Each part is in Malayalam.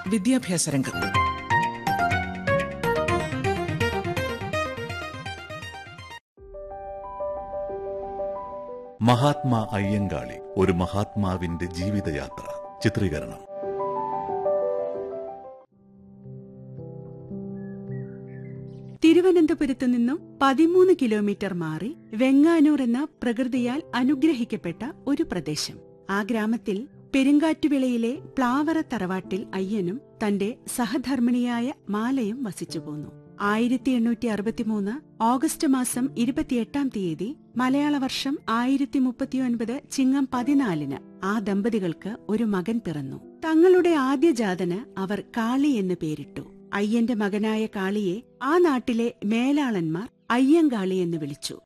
വിദ്യാഭ്യാസ രംഗം മഹാത്മാ അയ്യങ്കാളി ഒരു മഹാത്മാവിന്റെ ജീവിതയാത്ര ചിത്രീകരണം തിരുവനന്തപുരത്തു നിന്നും പതിമൂന്ന് കിലോമീറ്റർ മാറി വെങ്ങാനൂർ എന്ന പ്രകൃതിയാൽ അനുഗ്രഹിക്കപ്പെട്ട ഒരു പ്രദേശം ആ ഗ്രാമത്തിൽ പെരുങ്കാറ്റുവിളയിലെ പ്ലാവറ തറവാട്ടിൽ അയ്യനും തന്റെ സഹധർമ്മിണിയായ മാലയും വസിച്ചു പോന്നു ആയിരത്തി എണ്ണൂറ്റി അറുപത്തിമൂന്ന് ഓഗസ്റ്റ് മാസം ഇരുപത്തിയെട്ടാം തീയതി മലയാള വർഷം ആയിരത്തി മുപ്പത്തിയൊൻപത് ചിങ്ങം പതിനാലിന് ആ ദമ്പതികൾക്ക് ഒരു മകൻ പിറന്നു തങ്ങളുടെ ആദ്യ ജാതന് അവർ കാളി എന്ന് പേരിട്ടു അയ്യന്റെ മകനായ കാളിയെ ആ നാട്ടിലെ മേലാളന്മാർ അയ്യങ്കാളി എന്ന് വിളിച്ചു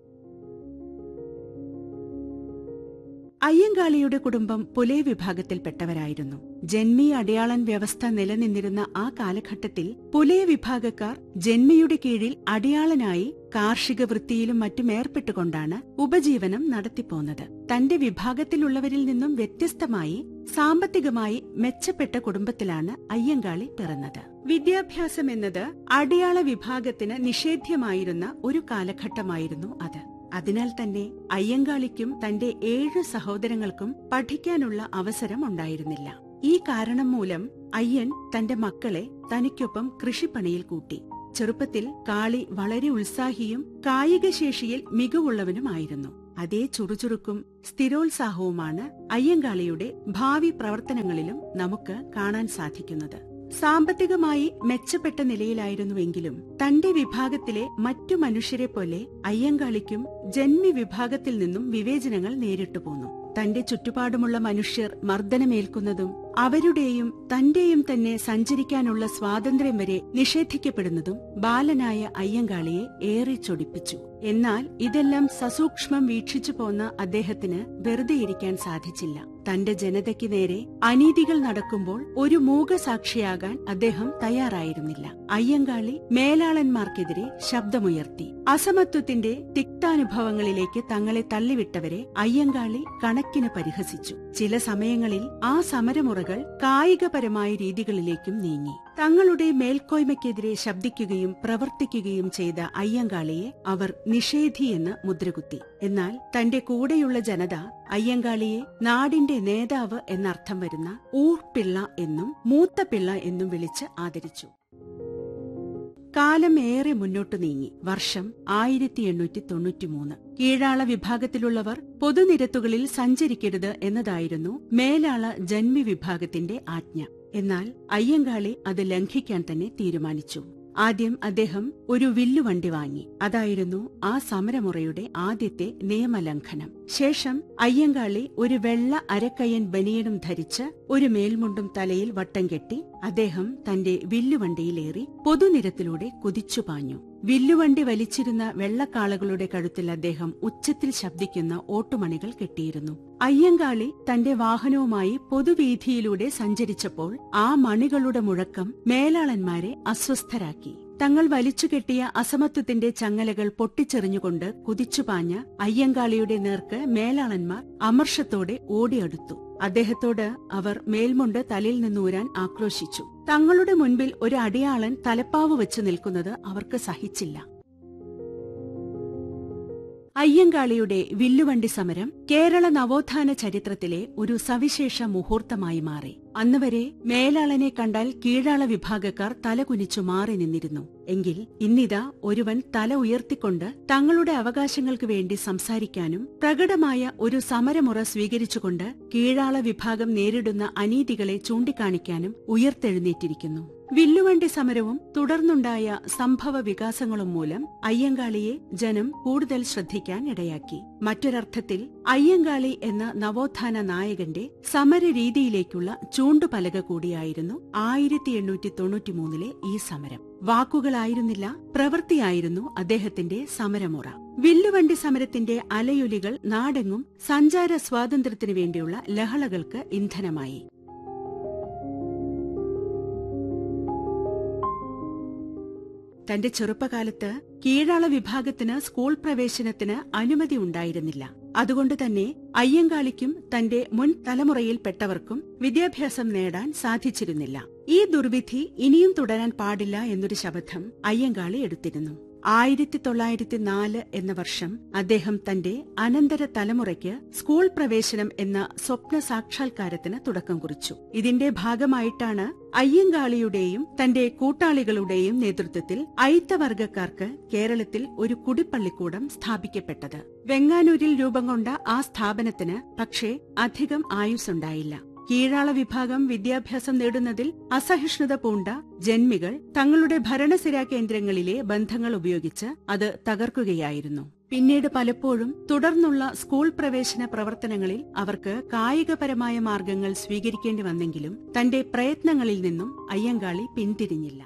അയ്യങ്കാളിയുടെ കുടുംബം പുലേ വിഭാഗത്തിൽപ്പെട്ടവരായിരുന്നു ജന്മി അടയാളൻ വ്യവസ്ഥ നിലനിന്നിരുന്ന ആ കാലഘട്ടത്തിൽ പുലേ വിഭാഗക്കാർ ജന്മിയുടെ കീഴിൽ അടയാളനായി കാർഷിക വൃത്തിയിലും മറ്റും ഏർപ്പെട്ടുകൊണ്ടാണ് ഉപജീവനം നടത്തിപ്പോന്നത് തന്റെ വിഭാഗത്തിലുള്ളവരിൽ നിന്നും വ്യത്യസ്തമായി സാമ്പത്തികമായി മെച്ചപ്പെട്ട കുടുംബത്തിലാണ് അയ്യങ്കാളി പിറന്നത് വിദ്യാഭ്യാസം എന്നത് അടയാള വിഭാഗത്തിന് നിഷേധ്യമായിരുന്ന ഒരു കാലഘട്ടമായിരുന്നു അത് അതിനാൽ തന്നെ അയ്യങ്കാളിക്കും തന്റെ ഏഴ് സഹോദരങ്ങൾക്കും പഠിക്കാനുള്ള അവസരം ഉണ്ടായിരുന്നില്ല ഈ കാരണം മൂലം അയ്യൻ തന്റെ മക്കളെ തനിക്കൊപ്പം കൃഷിപ്പണിയിൽ കൂട്ടി ചെറുപ്പത്തിൽ കാളി വളരെ ഉത്സാഹിയും കായികശേഷിയിൽ മികവുള്ളവനുമായിരുന്നു അതേ ചുറുചുറുക്കും സ്ഥിരോത്സാഹവുമാണ് അയ്യങ്കാളിയുടെ ഭാവി പ്രവർത്തനങ്ങളിലും നമുക്ക് കാണാൻ സാധിക്കുന്നത് സാമ്പത്തികമായി മെച്ചപ്പെട്ട നിലയിലായിരുന്നുവെങ്കിലും തന്റെ വിഭാഗത്തിലെ മറ്റു മനുഷ്യരെ പോലെ അയ്യങ്കാളിക്കും ജന്മി വിഭാഗത്തിൽ നിന്നും വിവേചനങ്ങൾ നേരിട്ടു പോന്നു തന്റെ ചുറ്റുപാടുമുള്ള മനുഷ്യർ മർദ്ദനമേൽക്കുന്നതും അവരുടെയും തന്റെയും തന്നെ സഞ്ചരിക്കാനുള്ള സ്വാതന്ത്ര്യം വരെ നിഷേധിക്കപ്പെടുന്നതും ബാലനായ അയ്യങ്കാളിയെ ഏറെ ചൊടിപ്പിച്ചു എന്നാൽ ഇതെല്ലാം സസൂക്ഷ്മം വീക്ഷിച്ചു പോന്ന അദ്ദേഹത്തിന് വെറുതെ ഇരിക്കാൻ സാധിച്ചില്ല തന്റെ ജനതയ്ക്ക് നേരെ അനീതികൾ നടക്കുമ്പോൾ ഒരു മൂകസാക്ഷിയാകാൻ അദ്ദേഹം തയ്യാറായിരുന്നില്ല അയ്യങ്കാളി മേലാളന്മാർക്കെതിരെ ശബ്ദമുയർത്തി അസമത്വത്തിന്റെ തിക്താനുഭവങ്ങളിലേക്ക് തങ്ങളെ തള്ളിവിട്ടവരെ അയ്യങ്കാളി കണക്കിന് പരിഹസിച്ചു ചില സമയങ്ങളിൽ ആ സമരമുറകൾ കായികപരമായ രീതികളിലേക്കും നീങ്ങി തങ്ങളുടെ മേൽക്കോയ്മയ്ക്കെതിരെ ശബ്ദിക്കുകയും പ്രവർത്തിക്കുകയും ചെയ്ത അയ്യങ്കാളിയെ അവർ നിഷേധി എന്ന് മുദ്രകുത്തി എന്നാൽ തന്റെ കൂടെയുള്ള ജനത അയ്യങ്കാളിയെ നാടിന്റെ നേതാവ് എന്നർത്ഥം വരുന്ന ഊർപ്പിള്ള എന്നും മൂത്തപിള്ള എന്നും വിളിച്ച് ആദരിച്ചു കാലം ഏറെ മുന്നോട്ടു നീങ്ങി വർഷം ആയിരത്തി എണ്ണൂറ്റി തൊണ്ണൂറ്റിമൂന്ന് കീഴാള വിഭാഗത്തിലുള്ളവർ പൊതുനിരത്തുകളിൽ സഞ്ചരിക്കരുത് എന്നതായിരുന്നു മേലാള ജന്മി വിഭാഗത്തിന്റെ ആജ്ഞ എന്നാൽ അയ്യങ്കാളി അത് ലംഘിക്കാൻ തന്നെ തീരുമാനിച്ചു ആദ്യം അദ്ദേഹം ഒരു വില്ലുവണ്ടി വാങ്ങി അതായിരുന്നു ആ സമരമുറയുടെ ആദ്യത്തെ നിയമലംഘനം ശേഷം അയ്യങ്കാളി ഒരു വെള്ള അരക്കയ്യൻ ബനിയനും ധരിച്ച് ഒരു മേൽമുണ്ടും തലയിൽ വട്ടം കെട്ടി അദ്ദേഹം തന്റെ വില്ലുവണ്ടിയിലേറി പൊതുനിരത്തിലൂടെ കുതിച്ചുപാഞ്ഞു വില്ലുവണ്ടി വലിച്ചിരുന്ന വെള്ളക്കാളകളുടെ കഴുത്തിൽ അദ്ദേഹം ഉച്ചത്തിൽ ശബ്ദിക്കുന്ന ഓട്ടുമണികൾ കെട്ടിയിരുന്നു അയ്യങ്കാളി തന്റെ വാഹനവുമായി പൊതുവീഥിയിലൂടെ സഞ്ചരിച്ചപ്പോൾ ആ മണികളുടെ മുഴക്കം മേലാളന്മാരെ അസ്വസ്ഥരാക്കി തങ്ങൾ വലിച്ചുകെട്ടിയ അസമത്വത്തിന്റെ ചങ്ങലകൾ പൊട്ടിച്ചെറിഞ്ഞുകൊണ്ട് കുതിച്ചുപാഞ്ഞ അയ്യങ്കാളിയുടെ നേർക്ക് മേലാളന്മാർ അമർഷത്തോടെ ഓടിയടുത്തു അദ്ദേഹത്തോട് അവർ മേൽമുണ്ട് തലയിൽ നിന്നൂരാൻ ആക്രോശിച്ചു തങ്ങളുടെ മുൻപിൽ ഒരു അടിയാളൻ തലപ്പാവ് വെച്ച് നിൽക്കുന്നത് അവർക്ക് സഹിച്ചില്ല അയ്യങ്കാളിയുടെ വില്ലുവണ്ടി സമരം കേരള നവോത്ഥാന ചരിത്രത്തിലെ ഒരു സവിശേഷ മുഹൂർത്തമായി മാറി അന്നുവരെ മേലാളനെ കണ്ടാൽ കീഴാള വിഭാഗക്കാർ തലകുനിച്ചു മാറി നിന്നിരുന്നു എങ്കിൽ ഇന്നിതാ ഒരുവൻ തല ഉയർത്തിക്കൊണ്ട് തങ്ങളുടെ അവകാശങ്ങൾക്ക് വേണ്ടി സംസാരിക്കാനും പ്രകടമായ ഒരു സമരമുറ സ്വീകരിച്ചുകൊണ്ട് കീഴാള വിഭാഗം നേരിടുന്ന അനീതികളെ ചൂണ്ടിക്കാണിക്കാനും ഉയർത്തെഴുന്നേറ്റിരിക്കുന്നു വില്ലുവണ്ടി സമരവും തുടർന്നുണ്ടായ സംഭവ വികാസങ്ങളും മൂലം അയ്യങ്കാളിയെ ജനം കൂടുതൽ ശ്രദ്ധിക്കാൻ ഇടയാക്കി മറ്റൊരർത്ഥത്തിൽ അയ്യങ്കാളി എന്ന നവോത്ഥാന നായകന്റെ സമരരീതിയിലേക്കുള്ള ചൂണ്ടുപലക കൂടിയായിരുന്നു ആയിരത്തി എണ്ണൂറ്റി തൊണ്ണൂറ്റിമൂന്നിലെ ഈ സമരം വാക്കുകളായിരുന്നില്ല പ്രവൃത്തിയായിരുന്നു അദ്ദേഹത്തിന്റെ സമരമുറ വില്ലുവണ്ടി സമരത്തിന്റെ അലയൊലികൾ നാടെങ്ങും സഞ്ചാര സ്വാതന്ത്ര്യത്തിനു വേണ്ടിയുള്ള ലഹളകൾക്ക് ഇന്ധനമായി തന്റെ ചെറുപ്പകാലത്ത് കീഴാള വിഭാഗത്തിന് സ്കൂൾ പ്രവേശനത്തിന് അനുമതി ഉണ്ടായിരുന്നില്ല അതുകൊണ്ട് തന്നെ അയ്യങ്കാളിക്കും തന്റെ മുൻ തലമുറയിൽപ്പെട്ടവർക്കും വിദ്യാഭ്യാസം നേടാൻ സാധിച്ചിരുന്നില്ല ഈ ദുർവിധി ഇനിയും തുടരാൻ പാടില്ല എന്നൊരു ശപഥം അയ്യങ്കാളി എടുത്തിരുന്നു ആയിരത്തി തൊള്ളായിരത്തി നാല് എന്ന വർഷം അദ്ദേഹം തന്റെ അനന്തര തലമുറയ്ക്ക് സ്കൂൾ പ്രവേശനം എന്ന സ്വപ്ന സാക്ഷാത്കാരത്തിന് തുടക്കം കുറിച്ചു ഇതിന്റെ ഭാഗമായിട്ടാണ് അയ്യങ്കാളിയുടെയും തന്റെ കൂട്ടാളികളുടെയും നേതൃത്വത്തിൽ അയിത്തവർഗക്കാർക്ക് കേരളത്തിൽ ഒരു കുടിപ്പള്ളിക്കൂടം സ്ഥാപിക്കപ്പെട്ടത് വെങ്ങാനൂരിൽ രൂപം കൊണ്ട ആ സ്ഥാപനത്തിന് പക്ഷേ അധികം ആയുസ്സുണ്ടായില്ല കീഴാള വിഭാഗം വിദ്യാഭ്യാസം നേടുന്നതിൽ അസഹിഷ്ണുത പൂണ്ട ജന്മികൾ തങ്ങളുടെ ഭരണസിരാ കേന്ദ്രങ്ങളിലെ ബന്ധങ്ങൾ ഉപയോഗിച്ച് അത് തകർക്കുകയായിരുന്നു പിന്നീട് പലപ്പോഴും തുടർന്നുള്ള സ്കൂൾ പ്രവേശന പ്രവർത്തനങ്ങളിൽ അവർക്ക് കായികപരമായ മാർഗങ്ങൾ സ്വീകരിക്കേണ്ടി വന്നെങ്കിലും തന്റെ പ്രയത്നങ്ങളിൽ നിന്നും അയ്യങ്കാളി പിന്തിരിഞ്ഞില്ല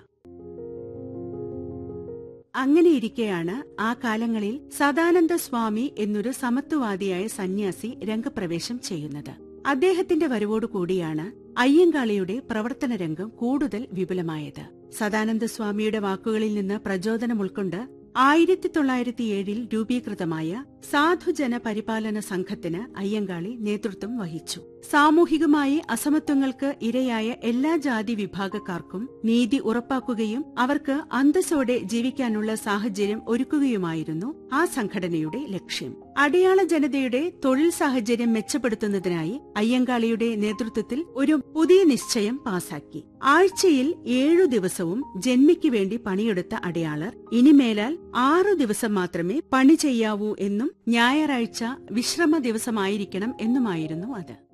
അങ്ങനെയിരിക്കെയാണ് ആ കാലങ്ങളിൽ സദാനന്ദ സ്വാമി എന്നൊരു സമത്വവാദിയായ സന്യാസി രംഗപ്രവേശം ചെയ്യുന്നത് അദ്ദേഹത്തിന്റെ വരവോടുകൂടിയാണ് അയ്യങ്കാളിയുടെ പ്രവർത്തന രംഗം കൂടുതൽ വിപുലമായത് സദാനന്ദ സ്വാമിയുടെ വാക്കുകളിൽ നിന്ന് പ്രചോദനം ഉൾക്കൊണ്ട് ആയിരത്തി തൊള്ളായിരത്തി ഏഴിൽ രൂപീകൃതമായ സാധുജന പരിപാലന സംഘത്തിന് അയ്യങ്കാളി നേതൃത്വം വഹിച്ചു സാമൂഹികമായി അസമത്വങ്ങൾക്ക് ഇരയായ എല്ലാ ജാതി വിഭാഗക്കാർക്കും നീതി ഉറപ്പാക്കുകയും അവർക്ക് അന്തസ്സോടെ ജീവിക്കാനുള്ള സാഹചര്യം ഒരുക്കുകയുമായിരുന്നു ആ സംഘടനയുടെ ലക്ഷ്യം അടയാള ജനതയുടെ തൊഴിൽ സാഹചര്യം മെച്ചപ്പെടുത്തുന്നതിനായി അയ്യങ്കാളിയുടെ നേതൃത്വത്തിൽ ഒരു പുതിയ നിശ്ചയം പാസാക്കി ആഴ്ചയിൽ ഏഴു ദിവസവും ജന്മിക്ക് വേണ്ടി പണിയെടുത്ത അടയാളർ ഇനിമേലാൽ ആറു ദിവസം മാത്രമേ പണി ചെയ്യാവൂ എന്നും ഞായറാഴ്ച വിശ്രമ ദിവസമായിരിക്കണം എന്നുമായിരുന്നു അത്